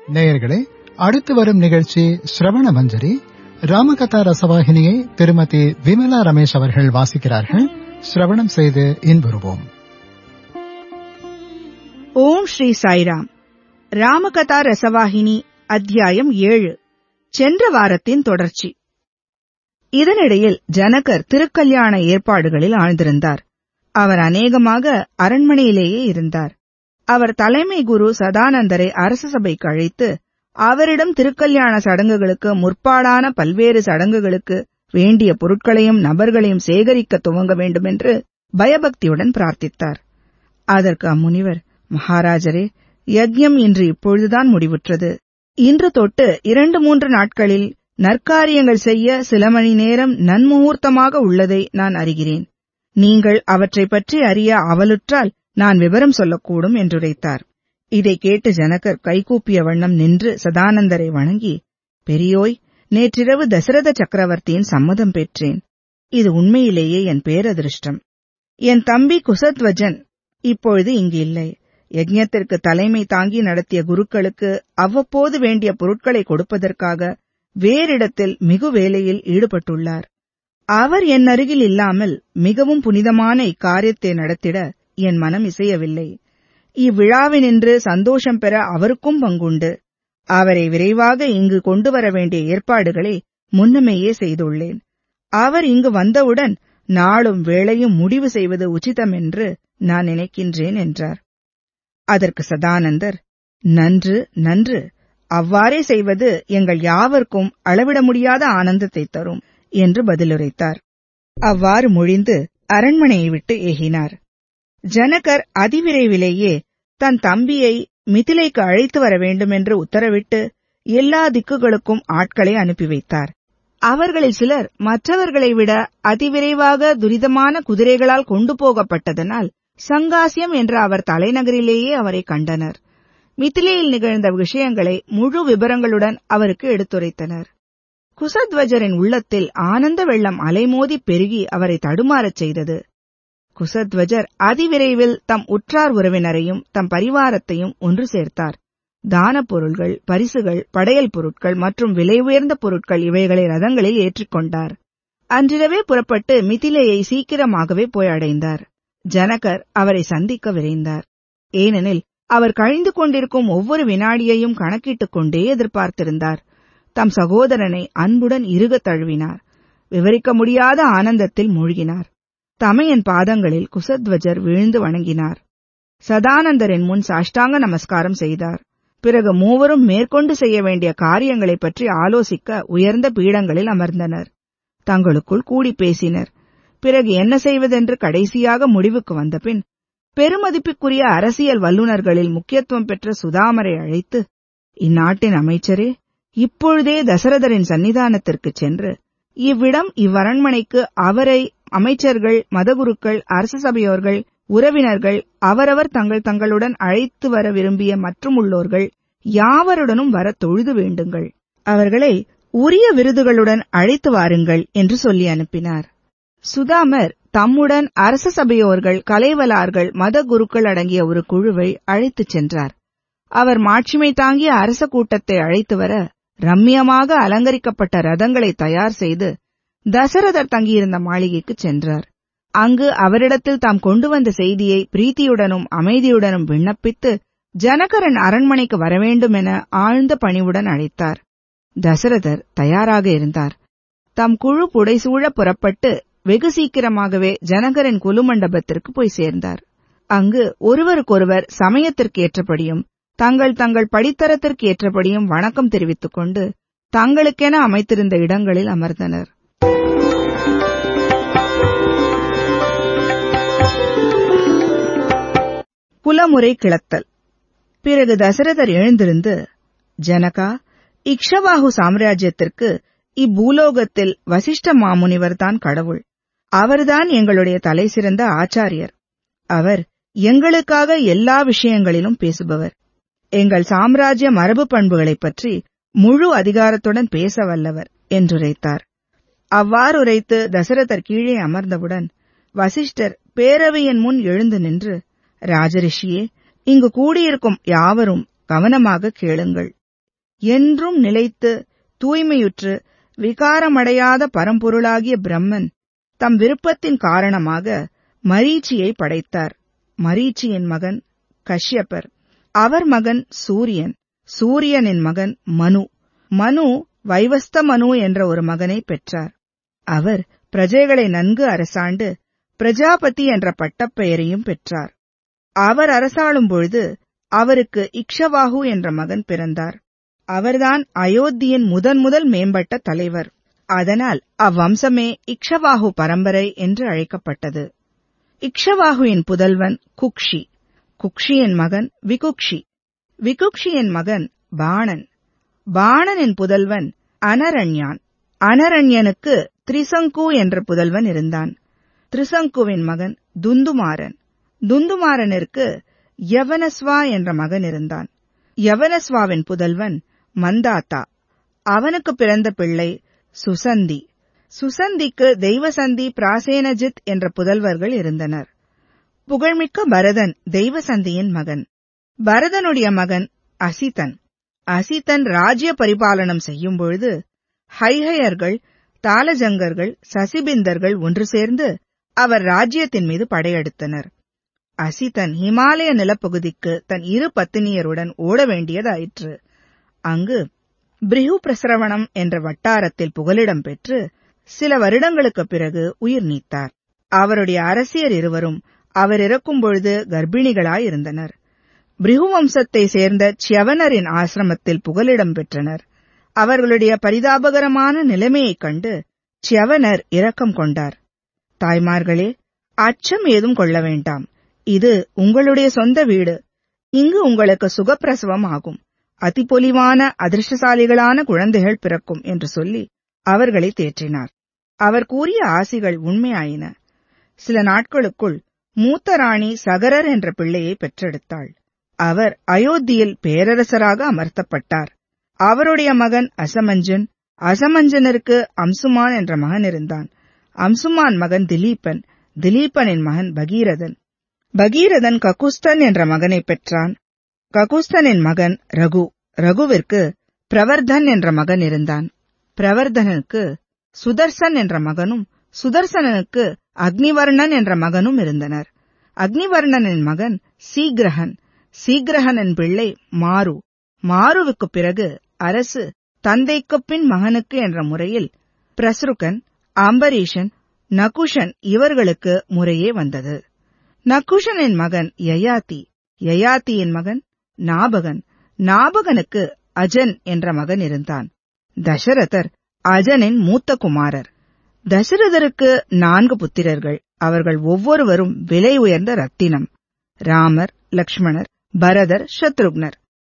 நேயர்களே அடுத்து வரும் நிகழ்ச்சி ஸ்ரவண மஞ்சரி ராமகதா ரசவாகினியை திருமதி விமலா ரமேஷ் அவர்கள் வாசிக்கிறார்கள் சிரவணம் செய்து இன்புறுவோம் ஓம் ஸ்ரீ சாய்ராம் ராமகதா ரசவாகினி அத்தியாயம் ஏழு சென்ற வாரத்தின் தொடர்ச்சி இதனிடையில் ஜனகர் திருக்கல்யாண ஏற்பாடுகளில் ஆழ்ந்திருந்தார் அவர் அநேகமாக அரண்மனையிலேயே இருந்தார் அவர் தலைமை குரு சதானந்தரை அரச சபைக்கு அழைத்து அவரிடம் திருக்கல்யாண சடங்குகளுக்கு முற்பாடான பல்வேறு சடங்குகளுக்கு வேண்டிய பொருட்களையும் நபர்களையும் சேகரிக்க துவங்க வேண்டுமென்று பயபக்தியுடன் பிரார்த்தித்தார் அதற்கு அம்முனிவர் மகாராஜரே யஜ்யம் இன்று இப்பொழுதுதான் முடிவுற்றது இன்று தொட்டு இரண்டு மூன்று நாட்களில் நற்காரியங்கள் செய்ய சில மணி நேரம் நன்முகூர்த்தமாக உள்ளதை நான் அறிகிறேன் நீங்கள் அவற்றைப் பற்றி அறிய அவலுற்றால் நான் விவரம் சொல்லக்கூடும் என்றுரைத்தார் இதை கேட்டு ஜனகர் கைகூப்பிய வண்ணம் நின்று சதானந்தரை வணங்கி பெரியோய் நேற்றிரவு தசரத சக்கரவர்த்தியின் சம்மதம் பெற்றேன் இது உண்மையிலேயே என் பேரதிருஷ்டம் என் தம்பி குசத்வஜன் இப்பொழுது இங்கு இல்லை யஜ்ஞத்திற்கு தலைமை தாங்கி நடத்திய குருக்களுக்கு அவ்வப்போது வேண்டிய பொருட்களை கொடுப்பதற்காக வேறிடத்தில் மிகு வேலையில் ஈடுபட்டுள்ளார் அவர் என் அருகில் இல்லாமல் மிகவும் புனிதமான இக்காரியத்தை நடத்திட என் மனம் இசையவில்லை இவ்விழாவினின்று சந்தோஷம் பெற அவருக்கும் பங்குண்டு அவரை விரைவாக இங்கு கொண்டு வர வேண்டிய ஏற்பாடுகளை முன்னமேயே செய்துள்ளேன் அவர் இங்கு வந்தவுடன் நாளும் வேளையும் முடிவு செய்வது உச்சிதம் என்று நான் நினைக்கின்றேன் என்றார் அதற்கு சதானந்தர் நன்று நன்று அவ்வாறே செய்வது எங்கள் யாவர்க்கும் அளவிட முடியாத ஆனந்தத்தை தரும் என்று பதிலுரைத்தார் அவ்வாறு மொழிந்து அரண்மனையை விட்டு ஏகினார் ஜனகர் அதிவிரைவிலேயே தன் தம்பியை மிதிலைக்கு அழைத்து வர வேண்டுமென்று உத்தரவிட்டு எல்லா திக்குகளுக்கும் ஆட்களை அனுப்பி வைத்தார் அவர்களில் சிலர் மற்றவர்களை விட அதிவிரைவாக துரிதமான குதிரைகளால் கொண்டு போகப்பட்டதனால் சங்காசியம் என்ற அவர் தலைநகரிலேயே அவரை கண்டனர் மிதிலையில் நிகழ்ந்த விஷயங்களை முழு விபரங்களுடன் அவருக்கு எடுத்துரைத்தனர் குசத்வஜரின் உள்ளத்தில் ஆனந்த வெள்ளம் அலைமோதி பெருகி அவரை தடுமாறச் செய்தது குசத்வஜர் அதிவிரைவில் தம் உற்றார் உறவினரையும் தம் பரிவாரத்தையும் ஒன்று சேர்த்தார் தானப் பொருள்கள் பரிசுகள் படையல் பொருட்கள் மற்றும் விலை உயர்ந்த பொருட்கள் இவைகளை ரதங்களில் ஏற்றிக்கொண்டார் அன்றிரவே புறப்பட்டு மிதிலையை சீக்கிரமாகவே போய் அடைந்தார் ஜனகர் அவரை சந்திக்க விரைந்தார் ஏனெனில் அவர் கழிந்து கொண்டிருக்கும் ஒவ்வொரு வினாடியையும் கணக்கிட்டுக் கொண்டே எதிர்பார்த்திருந்தார் தம் சகோதரனை அன்புடன் இருகத் தழுவினார் விவரிக்க முடியாத ஆனந்தத்தில் மூழ்கினார் தமையன் பாதங்களில் குசத்வஜர் விழுந்து வணங்கினார் சதானந்தரின் முன் சாஷ்டாங்க நமஸ்காரம் செய்தார் பிறகு மூவரும் மேற்கொண்டு செய்ய வேண்டிய காரியங்களைப் பற்றி ஆலோசிக்க உயர்ந்த பீடங்களில் அமர்ந்தனர் தங்களுக்குள் கூடி பேசினர் பிறகு என்ன செய்வதென்று கடைசியாக முடிவுக்கு வந்தபின் பெருமதிப்புக்குரிய அரசியல் வல்லுநர்களில் முக்கியத்துவம் பெற்ற சுதாமரை அழைத்து இந்நாட்டின் அமைச்சரே இப்பொழுதே தசரதரின் சன்னிதானத்திற்குச் சென்று இவ்விடம் இவ்வரண்மனைக்கு அவரை அமைச்சர்கள் மதகுருக்கள் அரச சபையோர்கள் உறவினர்கள் அவரவர் தங்கள் தங்களுடன் அழைத்து வர விரும்பிய மற்றும் உள்ளோர்கள் யாவருடனும் வர தொழுது வேண்டுங்கள் அவர்களை உரிய விருதுகளுடன் அழைத்து வாருங்கள் என்று சொல்லி அனுப்பினார் சுதாமர் தம்முடன் அரச சபையோர்கள் கலைவலார்கள் மத குருக்கள் அடங்கிய ஒரு குழுவை அழைத்துச் சென்றார் அவர் மாட்சிமை தாங்கிய அரச கூட்டத்தை அழைத்து வர ரம்மியமாக அலங்கரிக்கப்பட்ட ரதங்களை தயார் செய்து தசரதர் தங்கியிருந்த மாளிகைக்கு சென்றார் அங்கு அவரிடத்தில் தாம் கொண்டு வந்த செய்தியை பிரீத்தியுடனும் அமைதியுடனும் விண்ணப்பித்து ஜனகரன் அரண்மனைக்கு வரவேண்டும் என ஆழ்ந்த பணிவுடன் அழைத்தார் தசரதர் தயாராக இருந்தார் தம் குழு புடைசூழ புறப்பட்டு வெகு சீக்கிரமாகவே ஜனகரின் குலுமண்டபத்திற்கு போய் சேர்ந்தார் அங்கு ஒருவருக்கொருவர் சமயத்திற்கு ஏற்றபடியும் தங்கள் தங்கள் படித்தரத்திற்கு ஏற்றபடியும் வணக்கம் தெரிவித்துக் கொண்டு தங்களுக்கென அமைத்திருந்த இடங்களில் அமர்ந்தனர் குலமுறை கிளத்தல் பிறகு தசரதர் எழுந்திருந்து ஜனகா இக்ஷவாகு சாம்ராஜ்யத்திற்கு இப்பூலோகத்தில் வசிஷ்ட மாமுனிவர்தான் கடவுள் அவர்தான் எங்களுடைய தலை சிறந்த ஆச்சாரியர் அவர் எங்களுக்காக எல்லா விஷயங்களிலும் பேசுபவர் எங்கள் சாம்ராஜ்ய மரபு பண்புகளைப் பற்றி முழு அதிகாரத்துடன் பேச வல்லவர் என்றுரைத்தார் அவ்வாறு உரைத்து தசரதர் கீழே அமர்ந்தவுடன் வசிஷ்டர் பேரவையின் முன் எழுந்து நின்று ராஜரிஷியே இங்கு கூடியிருக்கும் யாவரும் கவனமாக கேளுங்கள் என்றும் நிலைத்து தூய்மையுற்று விகாரமடையாத பரம்பொருளாகிய பிரம்மன் தம் விருப்பத்தின் காரணமாக மரீச்சியை படைத்தார் மரீச்சியின் மகன் கஷ்யப்பர் அவர் மகன் சூரியன் சூரியனின் மகன் மனு மனு வைவஸ்த மனு என்ற ஒரு மகனை பெற்றார் அவர் பிரஜைகளை நன்கு அரசாண்டு பிரஜாபதி என்ற பட்டப்பெயரையும் பெற்றார் அவர் அரசாளும் பொழுது அவருக்கு இக்ஷவாகு என்ற மகன் பிறந்தார் அவர்தான் அயோத்தியின் முதன் முதல் மேம்பட்ட தலைவர் அதனால் அவ்வம்சமே இக்ஷவாகு பரம்பரை என்று அழைக்கப்பட்டது இக்ஷவாகுவின் புதல்வன் குக்ஷி குக்ஷியின் மகன் விகுக்ஷி விகுக்ஷியின் மகன் பாணன் பாணனின் புதல்வன் அனரண்யான் அனரண்யனுக்கு திரிசங்கு என்ற புதல்வன் இருந்தான் திரிசங்குவின் மகன் துந்துமாரன் துந்துமாரனிற்கு யவனஸ்வா என்ற மகன் இருந்தான் யவனஸ்வாவின் புதல்வன் மந்தாத்தா அவனுக்கு பிறந்த பிள்ளை சுசந்தி சுசந்திக்கு தெய்வசந்தி பிராசேனஜித் என்ற புதல்வர்கள் இருந்தனர் புகழ்மிக்க பரதன் தெய்வசந்தியின் மகன் பரதனுடைய மகன் அசிதன் அசிதன் ராஜ்ய பரிபாலனம் செய்யும் பொழுது ஹைஹயர்கள் தாளஜங்கர்கள் சசிபிந்தர்கள் ஒன்று சேர்ந்து அவர் ராஜ்யத்தின் மீது படையெடுத்தனர் அசிதன் ஹிமாலய நிலப்பகுதிக்கு தன் இரு பத்தினியருடன் ஓட வேண்டியதாயிற்று அங்கு பிரிஹு பிரசரவணம் என்ற வட்டாரத்தில் புகலிடம் பெற்று சில வருடங்களுக்குப் பிறகு உயிர் நீத்தார் அவருடைய அரசியர் இருவரும் அவர் இறக்கும் பொழுது கர்ப்பிணிகளாயிருந்தனர் பிரிகு வம்சத்தை சேர்ந்த சியவனரின் ஆசிரமத்தில் புகலிடம் பெற்றனர் அவர்களுடைய பரிதாபகரமான நிலைமையைக் கண்டு சியவனர் இரக்கம் கொண்டார் தாய்மார்களே அச்சம் ஏதும் கொள்ள வேண்டாம் இது உங்களுடைய சொந்த வீடு இங்கு உங்களுக்கு சுகப்பிரசவம் ஆகும் அதிபொலிவான அதிர்ஷ்டசாலிகளான குழந்தைகள் பிறக்கும் என்று சொல்லி அவர்களை தேற்றினார் அவர் கூறிய ஆசிகள் உண்மையாயின சில நாட்களுக்குள் மூத்த ராணி சகரர் என்ற பிள்ளையை பெற்றெடுத்தாள் அவர் அயோத்தியில் பேரரசராக அமர்த்தப்பட்டார் அவருடைய மகன் அசமஞ்சன் அசமஞ்சனருக்கு அம்சுமான் என்ற மகன் இருந்தான் அம்சுமான் மகன் திலீபன் திலீபனின் மகன் பகீரதன் பகீரதன் ககுஸ்தன் என்ற மகனை பெற்றான் ககுஸ்தனின் மகன் ரகு ரகுவிற்கு பிரவர்தன் என்ற மகன் இருந்தான் பிரவர்தனுக்கு சுதர்சன் என்ற மகனும் சுதர்சனனுக்கு அக்னிவர்ணன் என்ற மகனும் இருந்தனர் அக்னிவர்ணனின் மகன் சீக்கிரகன் சீக்கிரகனின் பிள்ளை மாரு மாருவுக்குப் பிறகு அரசு தந்தைக்குப் பின் மகனுக்கு என்ற முறையில் பிரசுருகன் அம்பரீஷன் நகுஷன் இவர்களுக்கு முறையே வந்தது நகுஷனின் மகன் யயாதி யயாதியின் மகன் நாபகன் நாபகனுக்கு அஜன் என்ற மகன் இருந்தான் தசரதர் அஜனின் மூத்த குமாரர் தசரதருக்கு நான்கு புத்திரர்கள் அவர்கள் ஒவ்வொருவரும் விலை உயர்ந்த ரத்தினம் ராமர் லக்ஷ்மணர் பரதர் சத்ருக்னர்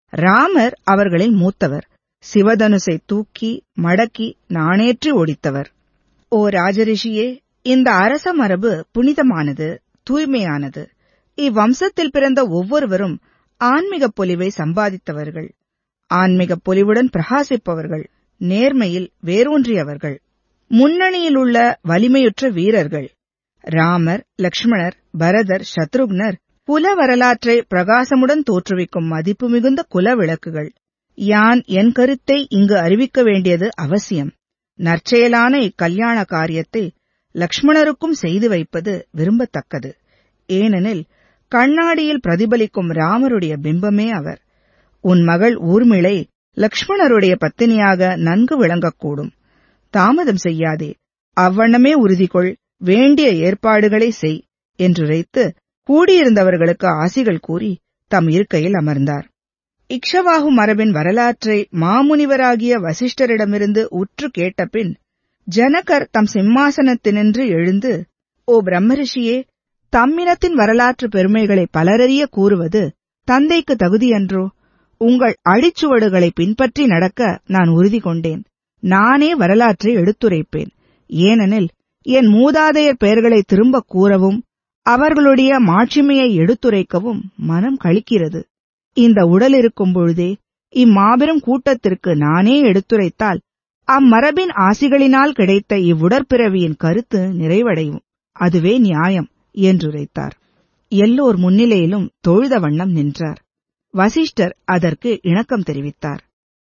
ராமர் அவர்களில் மூத்தவர் சிவதனுசை தூக்கி மடக்கி நாணேற்றி ஒடித்தவர் ஓ ராஜரிஷியே இந்த அரச மரபு புனிதமானது தூய்மையானது இவ்வம்சத்தில் பிறந்த ஒவ்வொருவரும் ஆன்மீக பொலிவை சம்பாதித்தவர்கள் ஆன்மீக பொலிவுடன் பிரகாசிப்பவர்கள் நேர்மையில் வேரூன்றியவர்கள் முன்னணியில் உள்ள வலிமையுற்ற வீரர்கள் ராமர் லக்ஷ்மணர் பரதர் சத்ருக்னர் புல வரலாற்றை பிரகாசமுடன் தோற்றுவிக்கும் மதிப்பு மிகுந்த குல விளக்குகள் யான் என் கருத்தை இங்கு அறிவிக்க வேண்டியது அவசியம் நற்செயலான இக்கல்யாண காரியத்தை லக்ஷ்மணருக்கும் செய்து வைப்பது விரும்பத்தக்கது ஏனெனில் கண்ணாடியில் பிரதிபலிக்கும் ராமருடைய பிம்பமே அவர் உன் மகள் ஊர்மிளை லக்ஷ்மணருடைய பத்தினியாக நன்கு விளங்கக்கூடும் தாமதம் செய்யாதே அவ்வண்ணமே உறுதி கொள் வேண்டிய ஏற்பாடுகளை செய் என்றுரைத்து கூடியிருந்தவர்களுக்கு ஆசிகள் கூறி தம் இருக்கையில் அமர்ந்தார் இக்ஷவாகு மரபின் வரலாற்றை மாமுனிவராகிய வசிஷ்டரிடமிருந்து உற்று கேட்டபின் ஜனகர் தம் சிம்மாசனத்தினின்று எழுந்து ஓ பிரம்மரிஷியே தம்மினத்தின் வரலாற்று பெருமைகளை பலரறிய கூறுவது தந்தைக்கு தகுதியன்றோ உங்கள் அடிச்சுவடுகளை பின்பற்றி நடக்க நான் உறுதி கொண்டேன் நானே வரலாற்றை எடுத்துரைப்பேன் ஏனெனில் என் மூதாதையர் பெயர்களை திரும்பக் கூறவும் அவர்களுடைய மாட்சிமையை எடுத்துரைக்கவும் மனம் கழிக்கிறது இந்த உடல் இருக்கும் பொழுதே இம்மாபெரும் கூட்டத்திற்கு நானே எடுத்துரைத்தால் அம்மரபின் ஆசிகளினால் கிடைத்த இவ்வுடற்பிறவியின் கருத்து நிறைவடையும் அதுவே நியாயம் என்றுரைத்தார் எல்லோர் முன்னிலையிலும் தொழுத வண்ணம் நின்றார் வசிஷ்டர் அதற்கு இணக்கம் தெரிவித்தார்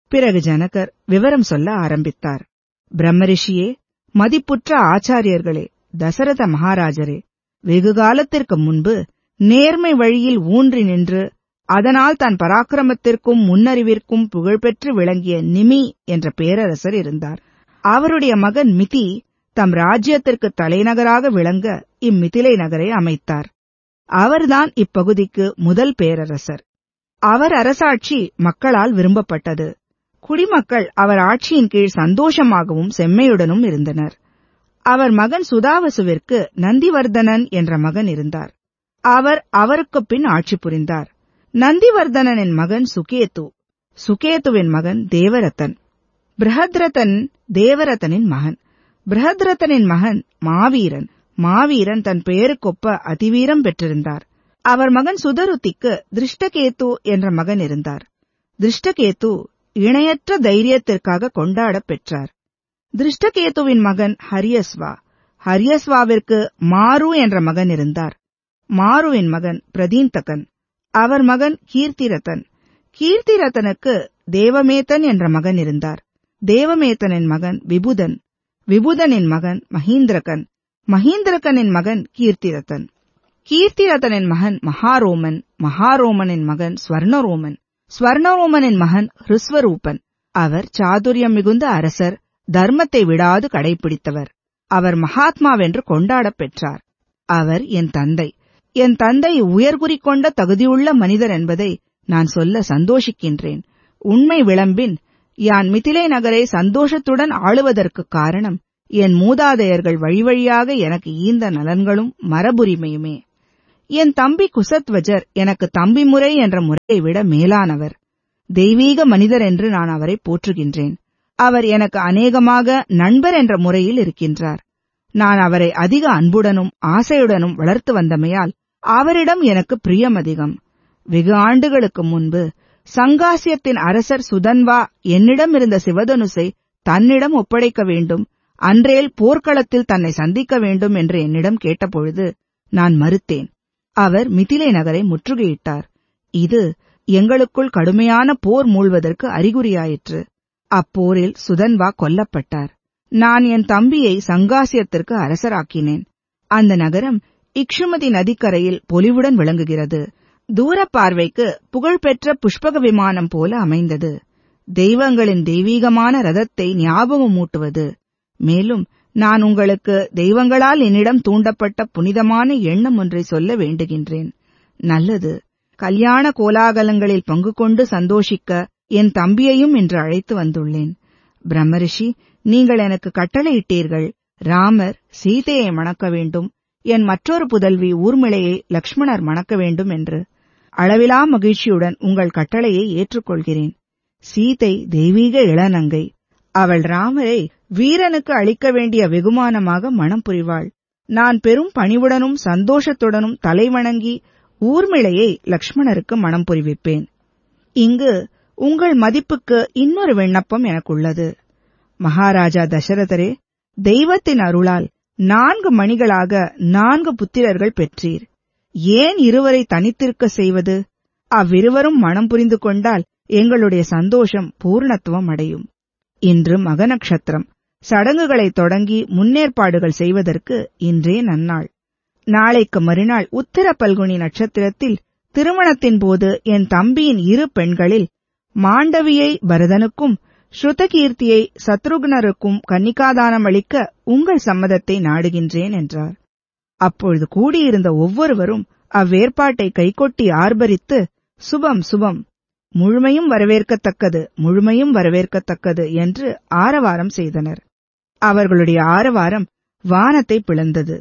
பிறகு ஜனகர் விவரம் சொல்ல ஆரம்பித்தார் பிரம்மரிஷியே மதிப்புற்ற ஆச்சாரியர்களே தசரத மகாராஜரே வெகு காலத்திற்கு முன்பு நேர்மை வழியில் ஊன்றி நின்று அதனால் தன் பராக்கிரமத்திற்கும் முன்னறிவிற்கும் புகழ்பெற்று விளங்கிய நிமி என்ற பேரரசர் இருந்தார் அவருடைய மகன் மிதி தம் ராஜ்யத்திற்கு தலைநகராக விளங்க இம்மிதிலை நகரை அமைத்தார் அவர்தான் இப்பகுதிக்கு முதல் பேரரசர் அவர் அரசாட்சி மக்களால் விரும்பப்பட்டது குடிமக்கள் அவர் ஆட்சியின் கீழ் சந்தோஷமாகவும் செம்மையுடனும் இருந்தனர் அவர் மகன் சுதாவசுவிற்கு நந்திவர்தனன் என்ற மகன் இருந்தார் அவர் அவருக்குப் பின் ஆட்சி புரிந்தார் நந்திவர்தனனின் மகன் சுகேது சுகேதுவின் மகன் தேவரத்தன் பிரஹத்ரதன் தேவரதனின் மகன் பிரஹத்ரதனின் மகன் மாவீரன் மாவீரன் தன் பெயருக்கொப்ப அதிவீரம் பெற்றிருந்தார் அவர் மகன் சுதருத்திக்கு திருஷ்டகேத்து என்ற மகன் இருந்தார் திருஷ்டகேத்து இணையற்ற தைரியத்திற்காக கொண்டாடப் பெற்றார் திருஷ்டகேத்துவின் மகன் ஹரியஸ்வா ஹரியஸ்வாவிற்கு மாரு என்ற மகன் இருந்தார் மாருவின் மகன் பிரதீந்தகன் அவர் மகன் கீர்த்திரதன் கீர்த்திரதனுக்கு தேவமேத்தன் என்ற மகன் இருந்தார் தேவமேத்தனின் மகன் விபுதன் விபுதனின் மகன் மகீந்திரகன் மகீந்திரகனின் மகன் கீர்த்திரதன் கீர்த்திரதனின் மகன் மகாரோமன் மகாரோமனின் மகன் ஸ்வர்ணரோமன் ஸ்வர்ணரோமனின் மகன் ஹிருஸ்வரூபன் அவர் சாதுரியம் மிகுந்த அரசர் தர்மத்தை விடாது கடைபிடித்தவர் அவர் மகாத்மாவென்று கொண்டாடப் பெற்றார் அவர் என் தந்தை என் தந்தை உயர்குறி கொண்ட தகுதியுள்ள மனிதர் என்பதை நான் சொல்ல சந்தோஷிக்கின்றேன் உண்மை விளம்பின் யான் மிதிலை நகரை சந்தோஷத்துடன் ஆளுவதற்குக் காரணம் என் மூதாதையர்கள் வழிவழியாக எனக்கு ஈந்த நலன்களும் மரபுரிமையுமே என் தம்பி குசத்வஜர் எனக்கு தம்பி முறை என்ற முறையை விட மேலானவர் தெய்வீக மனிதர் என்று நான் அவரை போற்றுகின்றேன் அவர் எனக்கு அநேகமாக நண்பர் என்ற முறையில் இருக்கின்றார் நான் அவரை அதிக அன்புடனும் ஆசையுடனும் வளர்த்து வந்தமையால் அவரிடம் எனக்கு பிரியம் அதிகம் வெகு ஆண்டுகளுக்கு முன்பு சங்காசியத்தின் அரசர் சுதன்வா என்னிடம் இருந்த சிவதனுசை தன்னிடம் ஒப்படைக்க வேண்டும் அன்றேல் போர்க்களத்தில் தன்னை சந்திக்க வேண்டும் என்று என்னிடம் கேட்டபொழுது நான் மறுத்தேன் அவர் மிதிலை நகரை முற்றுகையிட்டார் இது எங்களுக்குள் கடுமையான போர் மூழ்வதற்கு அறிகுறியாயிற்று அப்போரில் சுதன்வா கொல்லப்பட்டார் நான் என் தம்பியை சங்காசியத்திற்கு அரசராக்கினேன் அந்த நகரம் இக்ஷுமதி நதிக்கரையில் பொலிவுடன் விளங்குகிறது தூர பார்வைக்கு புகழ்பெற்ற புஷ்பக விமானம் போல அமைந்தது தெய்வங்களின் தெய்வீகமான ரதத்தை ஞாபகமூட்டுவது மேலும் நான் உங்களுக்கு தெய்வங்களால் என்னிடம் தூண்டப்பட்ட புனிதமான எண்ணம் ஒன்றை சொல்ல வேண்டுகின்றேன் நல்லது கல்யாண கோலாகலங்களில் பங்கு கொண்டு சந்தோஷிக்க என் தம்பியையும் இன்று அழைத்து வந்துள்ளேன் பிரம்மரிஷி நீங்கள் எனக்கு கட்டளையிட்டீர்கள் ராமர் சீதையை மணக்க வேண்டும் என் மற்றொரு புதல்வி ஊர்மிளையை லக்ஷ்மணர் மணக்க வேண்டும் என்று அளவிலா மகிழ்ச்சியுடன் உங்கள் கட்டளையை ஏற்றுக்கொள்கிறேன் சீதை தெய்வீக இளநங்கை அவள் ராமரை வீரனுக்கு அளிக்க வேண்டிய வெகுமானமாக மனம் புரிவாள் நான் பெரும் பணிவுடனும் சந்தோஷத்துடனும் தலைவணங்கி ஊர்மிளையை லக்ஷ்மணருக்கு மனம் புரிவிப்பேன் இங்கு உங்கள் மதிப்புக்கு இன்னொரு விண்ணப்பம் எனக்குள்ளது மகாராஜா தசரதரே தெய்வத்தின் அருளால் நான்கு மணிகளாக நான்கு புத்திரர்கள் பெற்றீர் ஏன் இருவரை தனித்திருக்க செய்வது அவ்விருவரும் மனம் புரிந்து கொண்டால் எங்களுடைய சந்தோஷம் பூர்ணத்துவம் அடையும் இன்று மக நட்சத்திரம் சடங்குகளை தொடங்கி முன்னேற்பாடுகள் செய்வதற்கு இன்றே நன்னாள் நாளைக்கு மறுநாள் உத்தர பல்குனி நட்சத்திரத்தில் திருமணத்தின் போது என் தம்பியின் இரு பெண்களில் மாண்டவியை பரதனுக்கும் ஸ்ருதகீர்த்தியை சத்ருக்னருக்கும் கன்னிகாதானம் அளிக்க உங்கள் சம்மதத்தை நாடுகின்றேன் என்றார் அப்பொழுது கூடியிருந்த ஒவ்வொருவரும் அவ்வேற்பாட்டை கைகொட்டி ஆர்ப்பரித்து சுபம் சுபம் முழுமையும் வரவேற்கத்தக்கது முழுமையும் வரவேற்கத்தக்கது என்று ஆரவாரம் செய்தனர் அவர்களுடைய ஆரவாரம் வானத்தை பிளந்தது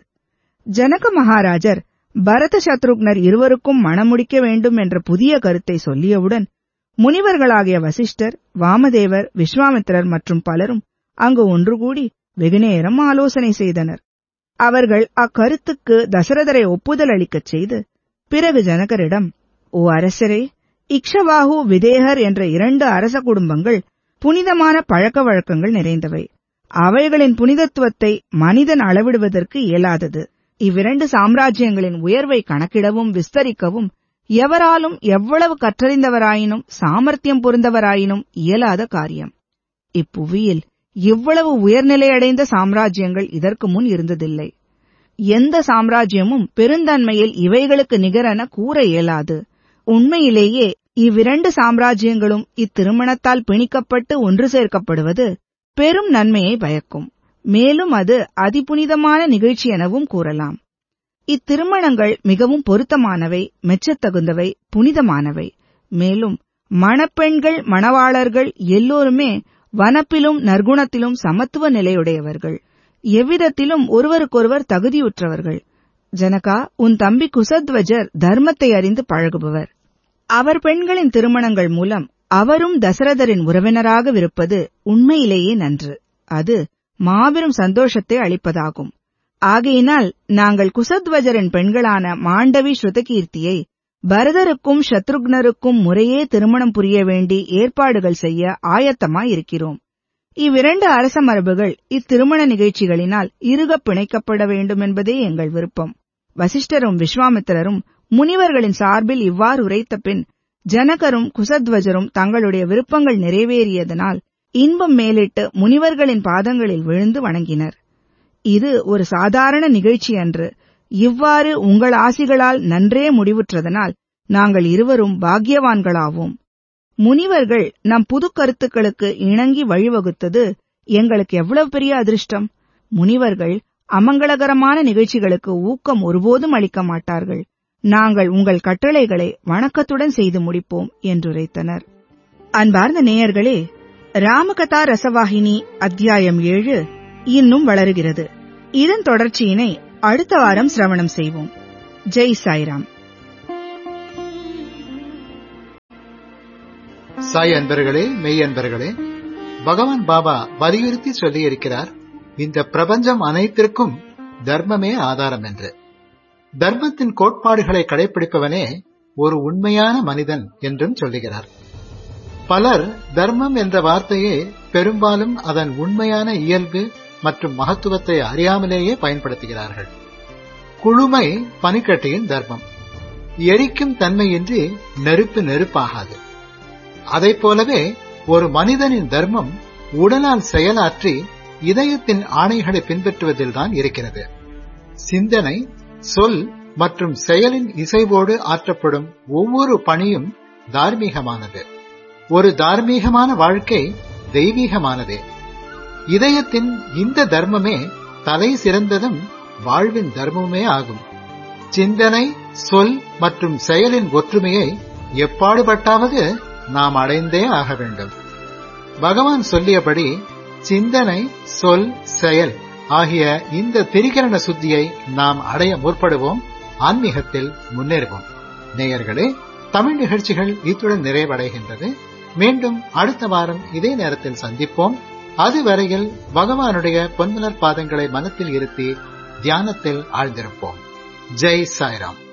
ஜனக மகாராஜர் பரத சத்ருக்னர் இருவருக்கும் மணமுடிக்க வேண்டும் என்ற புதிய கருத்தை சொல்லியவுடன் முனிவர்களாகிய வசிஷ்டர் வாமதேவர் விஸ்வாமித்திரர் மற்றும் பலரும் அங்கு ஒன்று கூடி வெகுநேரம் ஆலோசனை செய்தனர் அவர்கள் அக்கருத்துக்கு தசரதரை ஒப்புதல் அளிக்கச் செய்து பிறகு ஜனகரிடம் ஓ அரசரே இக்ஷவாகு விதேகர் என்ற இரண்டு அரச குடும்பங்கள் புனிதமான பழக்க வழக்கங்கள் நிறைந்தவை அவைகளின் புனிதத்துவத்தை மனிதன் அளவிடுவதற்கு இயலாதது இவ்விரண்டு சாம்ராஜ்யங்களின் உயர்வை கணக்கிடவும் விஸ்தரிக்கவும் எவராலும் எவ்வளவு கற்றறிந்தவராயினும் சாமர்த்தியம் பொருந்தவராயினும் இயலாத காரியம் இப்புவியில் இவ்வளவு உயர்நிலையடைந்த சாம்ராஜ்யங்கள் இதற்கு முன் இருந்ததில்லை எந்த சாம்ராஜ்யமும் பெருந்தன்மையில் இவைகளுக்கு நிகரென கூற இயலாது உண்மையிலேயே இவ்விரண்டு சாம்ராஜ்யங்களும் இத்திருமணத்தால் பிணிக்கப்பட்டு ஒன்று சேர்க்கப்படுவது பெரும் நன்மையை பயக்கும் மேலும் அது அதிபுனிதமான நிகழ்ச்சி எனவும் கூறலாம் இத்திருமணங்கள் மிகவும் பொருத்தமானவை மெச்சத்தகுந்தவை புனிதமானவை மேலும் மணப்பெண்கள் மணவாளர்கள் எல்லோருமே வனப்பிலும் நற்குணத்திலும் சமத்துவ நிலையுடையவர்கள் எவ்விதத்திலும் ஒருவருக்கொருவர் தகுதியுற்றவர்கள் ஜனகா உன் தம்பி குசத்வஜர் தர்மத்தை அறிந்து பழகுபவர் அவர் பெண்களின் திருமணங்கள் மூலம் அவரும் தசரதரின் உறவினராகவிருப்பது உண்மையிலேயே நன்று அது மாபெரும் சந்தோஷத்தை அளிப்பதாகும் ஆகையினால் நாங்கள் குசத்வஜரின் பெண்களான மாண்டவி ஸ்ருதகீர்த்தியை பரதருக்கும் சத்ருக்னருக்கும் முறையே திருமணம் புரிய வேண்டி ஏற்பாடுகள் செய்ய ஆயத்தமாயிருக்கிறோம் இவ்விரண்டு அரச மரபுகள் இத்திருமண நிகழ்ச்சிகளினால் இருகப் பிணைக்கப்பட வேண்டும் என்பதே எங்கள் விருப்பம் வசிஷ்டரும் விஸ்வாமித்திரரும் முனிவர்களின் சார்பில் இவ்வாறு உரைத்த பின் ஜனகரும் குசத்வஜரும் தங்களுடைய விருப்பங்கள் நிறைவேறியதனால் இன்பம் மேலிட்டு முனிவர்களின் பாதங்களில் விழுந்து வணங்கினர் இது ஒரு சாதாரண நிகழ்ச்சி அன்று இவ்வாறு உங்கள் ஆசிகளால் நன்றே முடிவுற்றதனால் நாங்கள் இருவரும் பாக்கியவான்களாவோம் முனிவர்கள் நம் புது கருத்துக்களுக்கு இணங்கி வழிவகுத்தது எங்களுக்கு எவ்வளவு பெரிய அதிர்ஷ்டம் முனிவர்கள் அமங்கலகரமான நிகழ்ச்சிகளுக்கு ஊக்கம் ஒருபோதும் அளிக்க மாட்டார்கள் நாங்கள் உங்கள் கட்டளைகளை வணக்கத்துடன் செய்து முடிப்போம் என்றுரைத்தனர் அன்பார்ந்த நேயர்களே ராமகதா ரசவாகினி அத்தியாயம் ஏழு இன்னும் வளருகிறது இதன் தொடர்ச்சியினை அடுத்த வாரம் சிரவணம் செய்வோம் ஜெய் சாய்ராம் சாய் அன்பர்களே மெய் அன்பர்களே பகவான் பாபா வலியுறுத்தி சொல்லியிருக்கிறார் இந்த பிரபஞ்சம் அனைத்திற்கும் தர்மமே ஆதாரம் என்று தர்மத்தின் கோட்பாடுகளை கடைபிடிப்பவனே ஒரு உண்மையான மனிதன் என்றும் சொல்லுகிறார் பலர் தர்மம் என்ற வார்த்தையை பெரும்பாலும் அதன் உண்மையான இயல்பு மற்றும் மகத்துவத்தை அறியாமலேயே பயன்படுத்துகிறார்கள் குழுமை பனிக்கட்டியின் தர்மம் எரிக்கும் தன்மையின்றி நெருப்பு நெருப்பாகாது அதை போலவே ஒரு மனிதனின் தர்மம் உடலால் செயலாற்றி இதயத்தின் ஆணைகளை பின்பற்றுவதில்தான் இருக்கிறது சிந்தனை சொல் மற்றும் செயலின் இசைவோடு ஆற்றப்படும் ஒவ்வொரு பணியும் தார்மீகமானது ஒரு தார்மீகமான வாழ்க்கை தெய்வீகமானதே இதயத்தின் இந்த தர்மமே தலை சிறந்ததும் வாழ்வின் தர்மமே ஆகும் சிந்தனை சொல் மற்றும் செயலின் ஒற்றுமையை எப்பாடுபட்டாவது நாம் அடைந்தே ஆக வேண்டும் பகவான் சொல்லியபடி சிந்தனை சொல் செயல் ஆகிய இந்த திரிகரண சுத்தியை நாம் அடைய முற்படுவோம் ஆன்மீகத்தில் முன்னேறுவோம் நேயர்களே தமிழ் நிகழ்ச்சிகள் இத்துடன் நிறைவடைகின்றது மீண்டும் அடுத்த வாரம் இதே நேரத்தில் சந்திப்போம் அதுவரையில் பகவானுடைய பொன்மலர் பாதங்களை மனத்தில் இருத்தி தியானத்தில் ஆழ்ந்திருப்போம் ஜெய் சாய்ராம்